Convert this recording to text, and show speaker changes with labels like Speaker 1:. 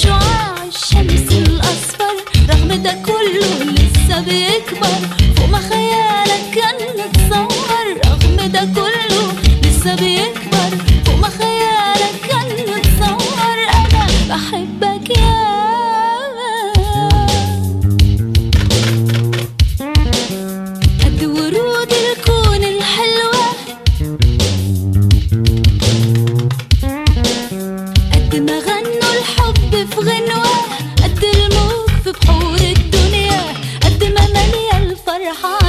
Speaker 1: شعاع الشمس الأصفر رغم ده كله لسه بيكبر فوق ما خيالك كان متصور رغم ده كله لسه بيكبر فوق ما خيالك كان متصور أنا بحبك يا قد ورود الكون الحلوة قد ما غنوا الحب في غنوة قد الموج في بحور الدنيا قد ما مالية الفرحة